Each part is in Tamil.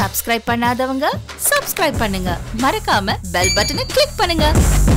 சப்ஸ்கிரைப் பண்ணாதவங்க சப்ஸ்கிரைப் பண்ணுங்க மறக்காம பெல் பட்டனை கிளிக் பண்ணுங்க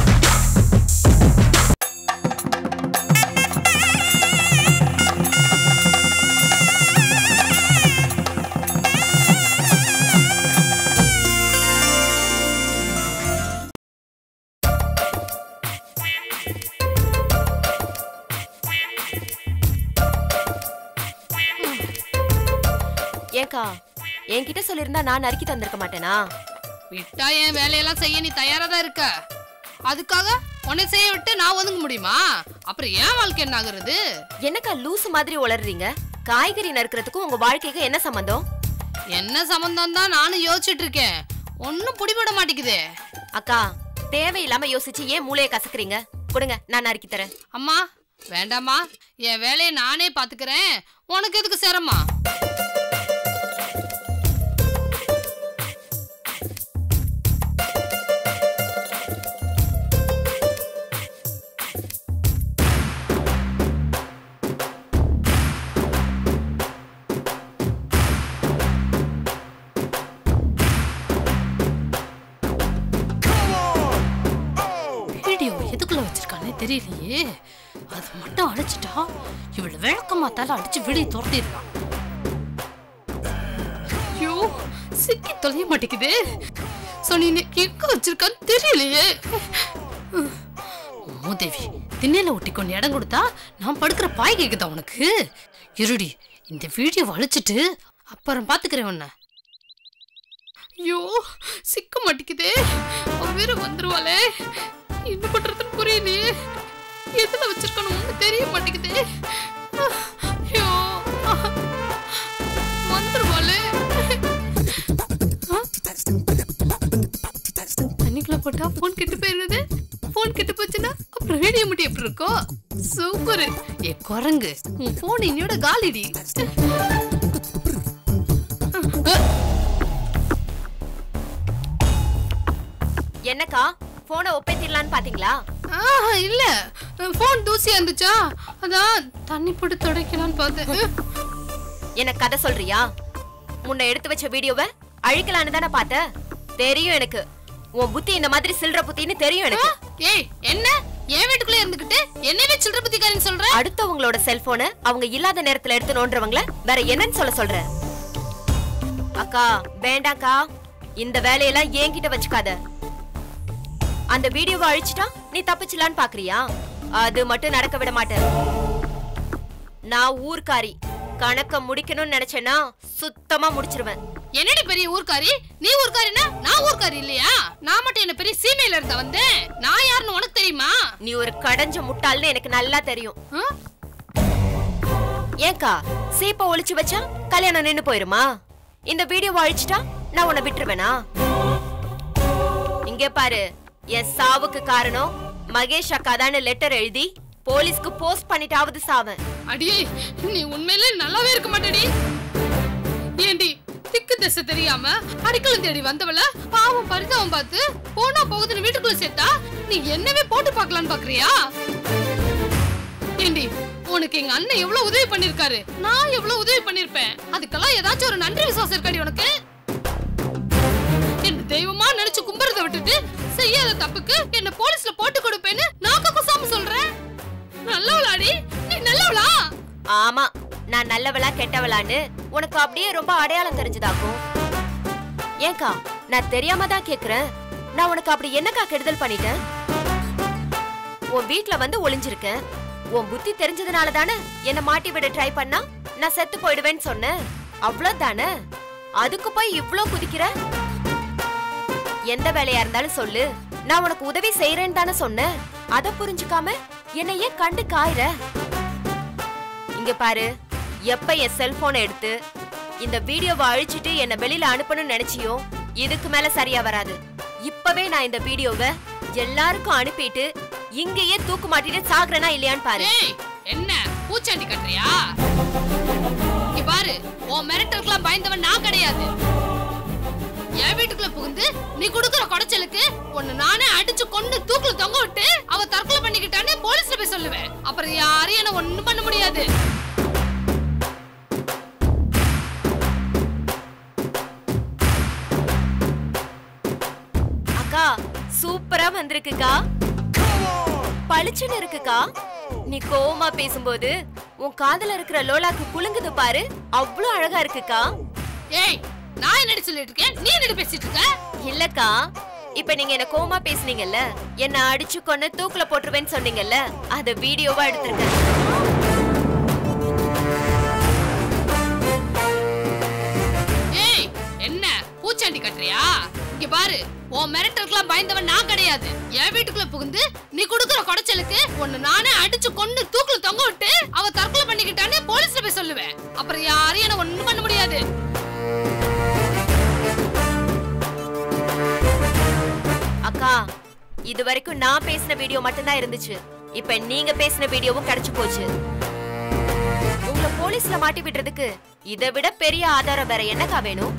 ஏக்கா என்கிட்ட சொல்லியிருந்தா நான் நறுக்கி தந்திருக்க மாட்டேனா விட்டா என் வேலையெல்லாம் செய்ய நீ தயாரா தான் இருக்க அதுக்காக உன்னை செய்ய விட்டு நான் ஒதுங்க முடியுமா அப்புறம் ஏன் வாழ்க்கை என்ன ஆகுறது என்னக்கா லூசு மாதிரி உளறீங்க காய்கறி நறுக்கிறதுக்கும் உங்க வாழ்க்கைக்கு என்ன சம்பந்தம் என்ன சம்பந்தம் தான் நானும் யோசிச்சுட்டு இருக்கேன் ஒன்னும் பிடிபட மாட்டேங்குதே அக்கா தேவையில்லாம யோசிச்சு ஏன் மூளையை கசக்குறீங்க கொடுங்க நான் நறுக்கி தரேன் அம்மா வேண்டாம்மா என் வேலையை நானே பாத்துக்கிறேன் உனக்கு எதுக்கு சிரமா வீடியோ எதுக்குள்ள வச்சிருக்கானே தெரியலையே அது மட்டும் அடிச்சிட்டா இவள விளக்கமாத்தால அடிச்சு விடி துரத்திடலாம் ஐயோ சிக்கி தொலைய மாட்டேங்குது சொன்னீங்க எங்க வச்சிருக்கான்னு தெரியலையே மூதேவி திண்ணையில ஒட்டி கொண்டு இடம் கொடுத்தா நான் படுக்கிற பாய் கேக்குதா உனக்கு இருடி இந்த வீடியோ அழிச்சிட்டு அப்புறம் பாத்துக்கிறேன் உன்னை ஐயோ சிக்க மாட்டேங்குதே அவ வேற வந்துருவாளே என்ன பண்றதுன்னு புரியலையே எதுல வச்சிருக்கணும் ஒண்ணு தெரிய மாட்டேங்குதே ஐயோ வந்துருவாளே தண்ணிக்குள்ள போட்டா போன் கெட்டு போயிருது போன் கெட்டு போச்சுன்னா அப்புறம் ரேடியோ முட்டி எப்படி இருக்கும் சூப்பர் ஏ குரங்கு உன் போன் இன்னையோட காலிடி என்னக்கா போனை ஒப்பேத்திடலான்னு பாத்தீங்களா ஆஹா இல்ல போன் தூசியா இருந்துச்சா அதான் தண்ணி போட்டு துடைக்கலாம்னு பார்த்தேன் என்ன கதை சொல்றியா முன்ன எடுத்து வச்ச வீடியோவை அழிக்கலான்னு தானே பார்த்த தெரியும் எனக்கு உன் புத்தி இந்த மாதிரி சில்ற புத்தின்னு தெரியும் எனக்கு ஏய் என்ன என் வீட்டுக்குள்ள இருந்துகிட்டு என்னவே சில்லற புத்திக்காரன்னு சொல்ற அடுத்தவங்களோட செல்போனை அவங்க இல்லாத நேரத்துல எடுத்து நோண்டுறவங்கள வேற என்னன்னு சொல்ல சொல்ற அக்கா வேண்டாக்கா இந்த வேலையெல்லாம் என்கிட்ட வச்சுக்காத அந்த வீடியோவை அழிச்சிட்டா நீ தப்பிச்சலான்னு பாக்குறியா அது மட்டும் நடக்க விட மாட்டேன் நான் ஊர்க்காரி கணக்க முடிக்கணும்னு நினைச்சேன்னா சுத்தமா முடிச்சிருவேன் என்னடி பெரிய ஊர்க்காரி நீ ஊர்க்காரினா நான் ஊர்க்காரி இல்லையா நான் மட்டும் என்ன பெரிய சீமையில இருந்த வந்தேன் நான் யாருன்னு உனக்கு தெரியுமா நீ ஒரு கடைஞ்ச முட்டாள்னு எனக்கு நல்லா தெரியும் ஆ? ஏக்கா சீப்ப ஒளிச்சு வச்சா கல்யாணம் நின்னு போயிருமா இந்த வீடியோவை அழிச்சிட்டா நான் உன்னை விட்டுருவேனா இங்க பாரு என் சாவுக்கு காரணம் மகேஷ் அக்கா லெட்டர் எழுதி போலீஸ்க்கு போஸ்ட் பண்ணிட்டாவது சாவேன் அடியே நீ உண்மையிலே நல்லாவே இருக்க மாட்டேடி ஏண்டி திக்கு திசை தெரியாம அடிக்கலம் தேடி வந்தவள பாவம் பரிதாபம் பார்த்து போனா போகுதுன்னு வீட்டுக்குள்ள சேர்த்தா நீ என்னவே போட்டு பார்க்கலான்னு பாக்குறியா ஏண்டி உனக்கு எங்க அண்ணன் எவ்வளவு உதவி பண்ணிருக்காரு நான் எவ்வளவு உதவி பண்ணிருப்பேன் அதுக்கெல்லாம் ஏதாச்சும் ஒரு நன்றி விசுவாசம் இருக்காடி உனக்கு என்ன தெய்வமா நினைச்சு கும்புறத விட்டுட்டு செய்யாத தப்புக்கு என்ன போலீஸ்ல போட்டு கொடுப்பேன்னு நாக்க குசாம சொல்றேன் நல்லவளாடி நீ நல்லவளா ஆமா நான் நல்லவளா கெட்டவளான்னு உனக்கு அப்படியே ரொம்ப அடையாளம் தெரிஞ்சதாக்கும் ஏக்கா நான் தெரியாம தான் கேக்குறேன் நான் உனக்கு அப்படி என்னக்கா கெடுதல் பண்ணிட்டேன் உன் வீட்ல வந்து ஒளிஞ்சிருக்கேன் உன் புத்தி தெரிஞ்சதுனால தானே என்ன மாட்டி விட ட்ரை பண்ணா நான் செத்து போயிடுவேன்னு சொன்னேன் அவ்வளவுதானே அதுக்கு போய் இவ்ளோ குதிக்கிற எந்த வேலையா இருந்தாலும் சொல்லு நான் உனக்கு உதவி செய்யறேன்னு தானே சொன்னேன் அத புரிஞ்சுக்காம என்னை ஏன் கண்டு காயுற இங்க பாரு எப்ப என் செல்போனை எடுத்து இந்த வீடியோவை அழிச்சிட்டு என்ன வெளியில அனுப்பணும்னு நினைச்சியோ இதுக்கு மேல சரியா வராது இப்பவே நான் இந்த வீடியோவை எல்லாருக்கும் அனுப்பிட்டு இங்கேயே தூக்கு மாட்டிட்டு சாகுறேனா இல்லையான்னு பாரு ஏய் என்ன பூச்சாண்டி கட்டுறியா இங்க பாரு உன் மிரட்டலுக்குலாம் பயந்தவன் நான் கிடையாது என் வீட்டுக்குள்ள புகுந்து நீ குடுக்குற குடைச்சலுக்கு உன்னை நானே அடிச்சு கொண்டு தூக்குல தொங்க விட்டு அவ தற்கொலை பண்ணிக்கிட்டான்னு போலீஸ்ல போய் சொல்லுவேன் அப்புறம் யாரும் என்ன ஒண்ணும் பண்ண முடியாது சூப்பரா வந்திருக்குக்கா பளிச்சுன்னு இருக்குக்கா நீ கோவமா பேசும்போது உன் காதுல இருக்கிற லோலாக்கு குலுங்குது பாரு அவ்வளவு அழகா இருக்குக்கா ஏய் நான் என்னடி சொல்லிட்டு இருக்கேன் நீ என்னடி பேசிட்டு இருக்க இல்லக்கா இப்ப நீங்க என்ன கோவமா பேசுனீங்கல்ல என்ன அடிச்சு கொன்னு தூக்குல போட்டுருவேன்னு சொன்னீங்கல்ல அத வீடியோவா எடுத்திருக்கேன் ஏய் என்ன பூச்சாண்டி கட்டுறியா இங்க பாரு உன் மிரட்டலுக்குலாம் பயந்தவன் நான் கிடையாது என் வீட்டுக்குள்ள புகுந்து நீ கொடுக்குற குடைச்சலுக்கு உன்னை நானே அடிச்சு கொண்டு தூக்குல தொங்க விட்டு அவ தற்கொலை பண்ணிக்கிட்டான்னு போலீஸ்ல போய் சொல்லுவேன் அப்புறம் யாரையும் என்ன ஒண்ணும் பண்ண முடியாது அக்கா இது வரைக்கும் நான் பேசின வீடியோ மட்டும்தான் இருந்துச்சு இப்ப நீங்க பேசின வீடியோவும் கிடைச்சு போச்சு உங்களை போலீஸ்ல மாட்டி விடுறதுக்கு இதை விட பெரிய ஆதாரம் வேற என்னக்கா வேணும்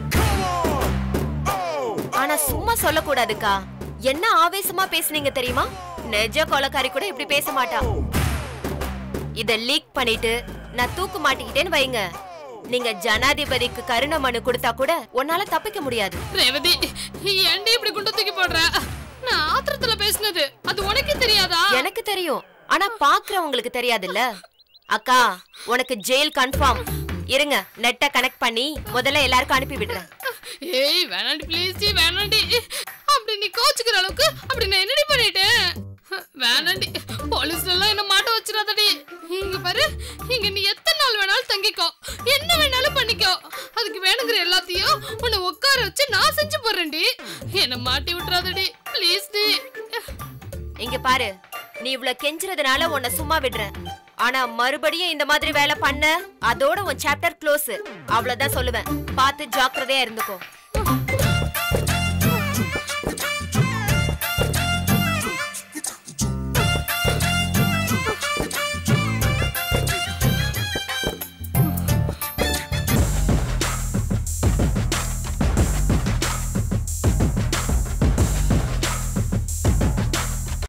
ஆனா சும்மா சொல்லக்கூடாதுக்கா என்ன ஆவேசமா பேசுனீங்க தெரியுமா நெஜ கொலக்காரி கூட இப்படி பேச மாட்டா இத லீக் பண்ணிட்டு நான் தூக்கு மாட்டிக்கிட்டேன்னு வைங்க நீங்க ஜனாதிபதிக்கு கருணை மனு கொடுத்தா கூட உன்னால தப்பிக்க முடியாது ரேவதி ஏன்டி இப்படி குண்டு தூக்கி போடுற நான் ஆத்திரத்துல பேசினது அது உனக்கே தெரியாதா எனக்கு தெரியும் ஆனா பாக்குறவங்களுக்கு தெரியாதுல்ல அக்கா உனக்கு ஜெயில் கன்ஃபார்ம் இருங்க நெட்ட கனெக்ட் பண்ணி முதல்ல எல்லாருக்கும் அனுப்பி விடுறேன் ஏய் வேணாண்டி ப்ளீஸ் வேணாண்டி அப்படி நீ கோச்சுக்கிற அளவுக்கு அப்படி நான் என்னடி பண்ணிட்டேன் வேணாண்டி போலீஸ்ல எல்லாம் என்ன மாட்ட வச்சிடாதடி இங்க பாரு இங்க நீ எத்தனை நாள் வேணாலும் தங்கிக்கோ என்ன வேணாலும் பண்ணிக்கோ அதுக்கு வேணுங்கிற எல்லாத்தையும் உன்னை உட்கார வச்சு நான் செஞ்சு போறேன்டி என்ன மாட்டி விட்டுறாதடி ப்ளீஸ் டி இங்க பாரு நீ இவ்ளோ கெஞ்சுறதுனால உன்னை சும்மா விடுறேன் ஆனா மறுபடியும் இந்த மாதிரி வேலை பண்ண அதோட உன் சாப்டர் க்ளோஸ் அவ்வளவுதான் சொல்லுவேன் பார்த்து ஜாக்கிரதையா இருந்துக்கோ